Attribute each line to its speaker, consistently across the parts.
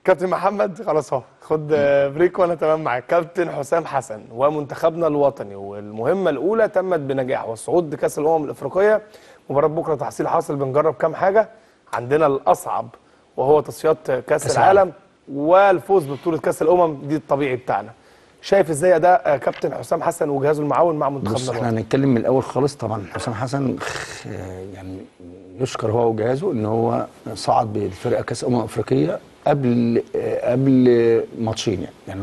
Speaker 1: كابتن محمد خلاص اهو خد آه، بريك وانا تمام معاك كابتن حسام حسن ومنتخبنا الوطني والمهمه الاولى تمت بنجاح والصعود لكاس الامم الافريقيه مباراه بكره تحصيل حاصل بنجرب كام حاجه عندنا الاصعب وهو تصفيات كاس,
Speaker 2: كأس
Speaker 1: العالم والفوز ببطوله كاس الامم دي الطبيعي بتاعنا شايف ازاي اداء آه، كابتن حسام حسن وجهازه المعاون مع
Speaker 2: بص
Speaker 1: منتخبنا
Speaker 2: احنا
Speaker 1: الوطني
Speaker 2: هنتكلم من الاول خالص طبعا حسام حسن خ- يعني يشكر هو وجهازه ان هو صعد بالفرقه كاس امم افريقيه قبل قبل ماتشين يعني يعني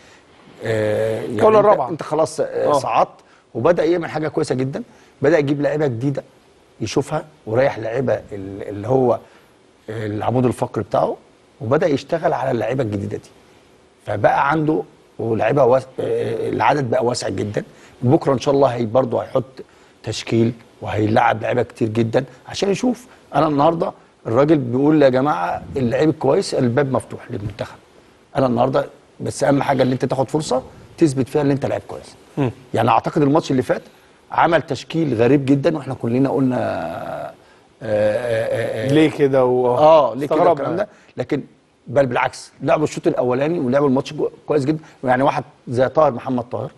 Speaker 2: آه، يعني
Speaker 1: الجولة
Speaker 2: انت-
Speaker 1: الرابعة.
Speaker 2: انت خلاص آه،
Speaker 1: آه.
Speaker 2: صعدت وبدا يعمل حاجه كويسه جدا بدا يجيب لعيبه جديده يشوفها وريح لعيبه ال- اللي هو العمود الفقري بتاعه وبدا يشتغل على اللعيبه الجديده دي فبقى عنده ولاعيبه واس... آه، العدد بقى واسع جدا بكره ان شاء الله هي برضه هيحط تشكيل وهيلعب لعيبه كتير جدا عشان يشوف انا النهارده الراجل بيقول يا جماعه اللعيب الكويس الباب مفتوح للمنتخب انا النهارده بس اهم حاجه ان انت تاخد فرصه تثبت فيها ان انت لعيب كويس يعني اعتقد الماتش اللي فات عمل تشكيل غريب جدا واحنا كلنا قلنا آه، آه، آه،
Speaker 1: ليه كده و...
Speaker 2: اه ليه كده
Speaker 1: استغربنا
Speaker 2: الكلام ده لكن بل بالعكس لعبوا الشوط الاولاني ولعبوا الماتش جو- كويس جدا يعني واحد زي طاهر محمد طاهر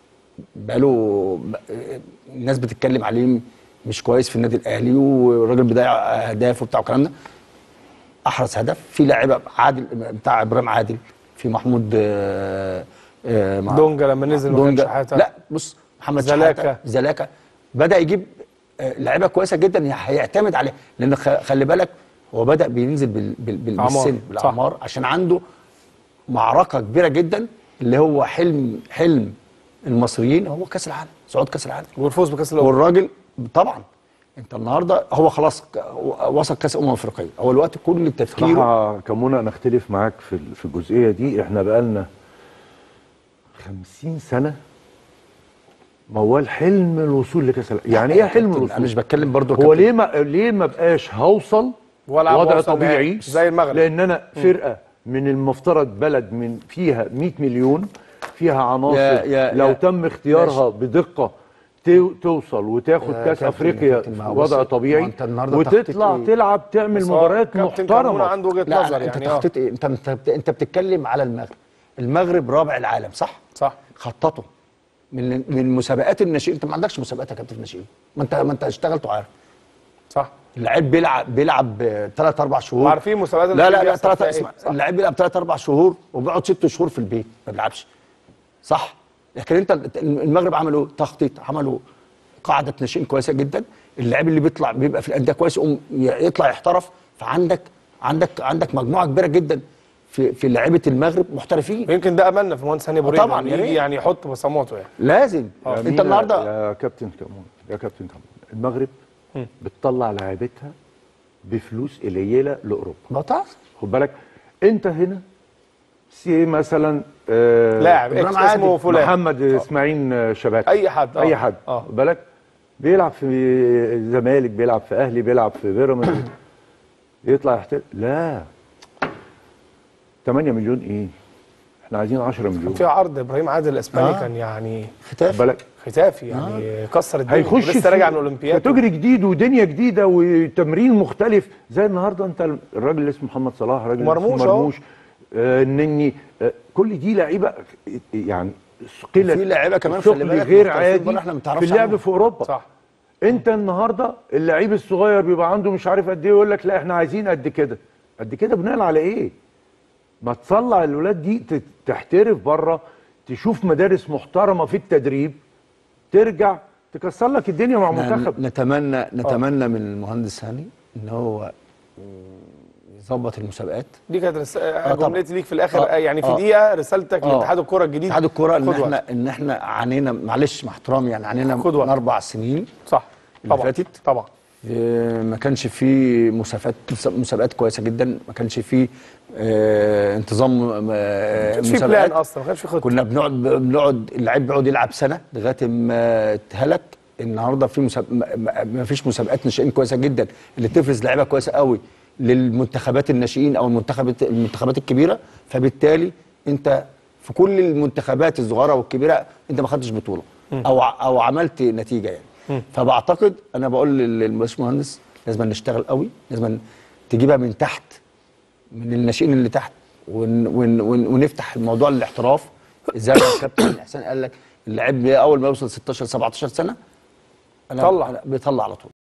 Speaker 2: بقاله ب- الناس بتتكلم عليه مش كويس في النادي الاهلي والراجل بيضيع اهداف وبتاع والكلام ده احرز هدف في لاعيبه عادل بتاع ابراهيم عادل في محمود آه، آه، مع-
Speaker 1: دونجا لما نزل ما
Speaker 2: دونجا
Speaker 1: كانش حاجة.
Speaker 2: لا بص محمد
Speaker 1: زلاكا.
Speaker 2: شحاته زلاكا بدا يجيب آه، لعيبه كويسه جدا هيعتمد عليها لان خ- خلي بالك هو بدا بينزل بال بال بال
Speaker 1: أعمار.
Speaker 2: بالسن
Speaker 1: صح.
Speaker 2: بالاعمار عشان عنده معركه كبيره جدا اللي هو حلم حلم المصريين هو كاس العالم صعود كاس العالم
Speaker 1: والفوز بكاس الامم
Speaker 2: والراجل طبعا انت النهارده هو خلاص ك- وصل كاس امم افريقيه هو الوقت كل تفكيره
Speaker 3: بصراحة كمونة أنا أختلف معاك في ال- في الجزئية دي إحنا بقالنا خمسين سنة موال حلم الوصول لكأس العالم يعني إيه حلم الوصول؟
Speaker 2: انا مش بتكلم برضو يا
Speaker 3: هو
Speaker 2: كابتن.
Speaker 3: ليه ما ليه ما بقاش هوصل
Speaker 1: ولا
Speaker 3: وضع
Speaker 1: هوصل
Speaker 3: طبيعي
Speaker 1: نهائي، زي المغرب.
Speaker 3: لأن أنا فرقة من المفترض بلد من فيها 100 مليون فيها عناصر
Speaker 2: يا- يا-
Speaker 3: لو
Speaker 2: يا-
Speaker 3: تم اختيارها بدقة تو- توصل وتاخد
Speaker 2: يا
Speaker 3: كاس
Speaker 2: كابتن-
Speaker 3: افريقيا
Speaker 2: كابتن، ما
Speaker 3: في
Speaker 2: هو بص،
Speaker 3: وضع
Speaker 2: ما
Speaker 3: طبيعي
Speaker 2: انت النهارده
Speaker 3: وتطلع
Speaker 2: تخطيط إيه؟
Speaker 3: تلعب تعمل
Speaker 1: بس هو
Speaker 3: مباريات
Speaker 1: كابتن كمونة
Speaker 3: محترمه
Speaker 1: عنده وجهه
Speaker 2: لا
Speaker 1: نظر
Speaker 2: لا انت
Speaker 1: يعني اه
Speaker 2: تخطيط ايه انت انت انت بتتكلم على المغرب المغرب رابع العالم صح
Speaker 1: صح
Speaker 2: خططه من من مسابقات الناشئين انت ما عندكش مسابقات يا كابتن الناشئين ما انت ما انت اشتغلت وعارف
Speaker 1: صح
Speaker 2: اللعيب بيلعب بيلعب ثلاث اربع شهور
Speaker 1: عارفين مسابقات
Speaker 2: لا لا
Speaker 1: الناشئين
Speaker 2: لا
Speaker 1: بيحصل
Speaker 2: ثلاث
Speaker 1: فيها
Speaker 2: اسمع
Speaker 1: إيه؟ صح.
Speaker 2: اللعيب بيلعب ثلاث اربع شهور وبيقعد ست شهور في البيت ما بيلعبش صح لكن انت المغرب عملوا تخطيط عملوا قاعده ناشئين كويسه جدا اللاعب اللي بيطلع بيبقى في الانديه كويس يقوم يطلع يحترف فعندك عندك عندك مجموعه كبيره جدا في في لعيبه المغرب محترفين
Speaker 1: ويمكن ده املنا في مهندس هاني بريد
Speaker 2: طبعاً،
Speaker 1: إنه
Speaker 2: يا
Speaker 1: يجي
Speaker 2: ريت.
Speaker 1: يعني يحط بصماته يعني
Speaker 2: لازم
Speaker 3: يا
Speaker 2: انت
Speaker 3: مينا-
Speaker 2: النهارده
Speaker 3: يا كابتن كمون يا كابتن كمون المغرب بتطلع لاعيبتها بفلوس قليله لاوروبا
Speaker 2: بطاس
Speaker 3: خد بالك انت هنا سي مثلا آه
Speaker 1: لاعب
Speaker 2: إبراهيم
Speaker 1: اكس
Speaker 2: عادل،
Speaker 1: اسمه فلان
Speaker 3: محمد اسماعيل شبات
Speaker 1: اي حد آه.
Speaker 3: اي حد
Speaker 1: اه
Speaker 3: خد بالك بيلعب في الزمالك بيلعب في اهلي بيلعب في بيراميدز يطلع يحتل لا 8 مليون ايه احنا عايزين 10 مليون
Speaker 1: في عرض ابراهيم عادل الاسباني
Speaker 2: آه.
Speaker 1: كان يعني
Speaker 3: خد
Speaker 2: ختاف
Speaker 3: بالك
Speaker 1: ختافي يعني كسر الدنيا
Speaker 3: هيخش
Speaker 1: لسه
Speaker 3: في
Speaker 1: راجع من الاولمبياد
Speaker 3: كاتيجوري جديد ودنيا جديده وتمرين مختلف زي النهارده انت الراجل اللي اسمه محمد صلاح راجل
Speaker 1: مرموش
Speaker 3: اسمه
Speaker 1: أهو.
Speaker 3: مرموش آه النني آه كل دي لعيبه يعني قله
Speaker 2: في لعيبه كمان خلي
Speaker 3: ثقل
Speaker 2: بالك
Speaker 3: غير
Speaker 2: محترفين
Speaker 3: عادي
Speaker 2: بره احنا ما
Speaker 3: في
Speaker 2: بنعرفش
Speaker 3: اللعب
Speaker 2: عنهم.
Speaker 3: في اوروبا
Speaker 1: صح
Speaker 3: انت النهارده اللعيب الصغير بيبقى عنده مش عارف قد ايه يقول لك لا احنا عايزين قد كده قد كده بناء على ايه ما تطلع الولاد دي ت- تحترف بره تشوف مدارس محترمه في التدريب ترجع تكسر لك الدنيا مع
Speaker 2: احنا
Speaker 3: منتخب
Speaker 2: نتمنى نتمنى من المهندس هاني ان هو يظبط المسابقات
Speaker 1: دي كانت رس...
Speaker 2: طبعاً.
Speaker 1: جملتي ليك في الاخر
Speaker 2: آه.
Speaker 1: يعني في
Speaker 2: آه.
Speaker 1: دقيقه رسالتك
Speaker 2: آه.
Speaker 1: لاتحاد الكره الجديد
Speaker 2: اتحاد الكوره ان
Speaker 1: خد
Speaker 2: احنا
Speaker 1: وقت.
Speaker 2: ان احنا عانينا معلش مع احترامي يعني عانينا
Speaker 1: خد وقت.
Speaker 2: من اربع سنين
Speaker 1: صح
Speaker 2: اللي
Speaker 1: طبعا
Speaker 2: فاتت؟
Speaker 1: طبعا
Speaker 2: اه، ما كانش فيه مسابقات مسابقات كويسه جدا ما كانش فيه اه، انتظام اه،
Speaker 1: كانش في بلان اصلا ما كانش في خطه
Speaker 2: كنا بنقعد بنقعد اللعيب بيقعد يلعب سنه لغايه ما اتهلك النهارده في مساب... ما- ما ما فيش مسابقات ناشئين كويسه جدا اللي تفرز لعيبه كويسه قوي للمنتخبات الناشئين او المنتخبات المنتخبات الكبيره فبالتالي انت في كل المنتخبات الصغيره والكبيره انت ما خدتش بطوله او ع- او عملت نتيجه يعني فبعتقد انا بقول لل- للباشمهندس لازم نشتغل قوي لازم تجيبها من تحت من الناشئين اللي تحت ون ون ون ونفتح الموضوع للاحتراف زي ما الكابتن حسين قال لك اللاعب اول ما يوصل 16 17 سنه انا
Speaker 1: طلع.
Speaker 2: أنا بيطلع على طول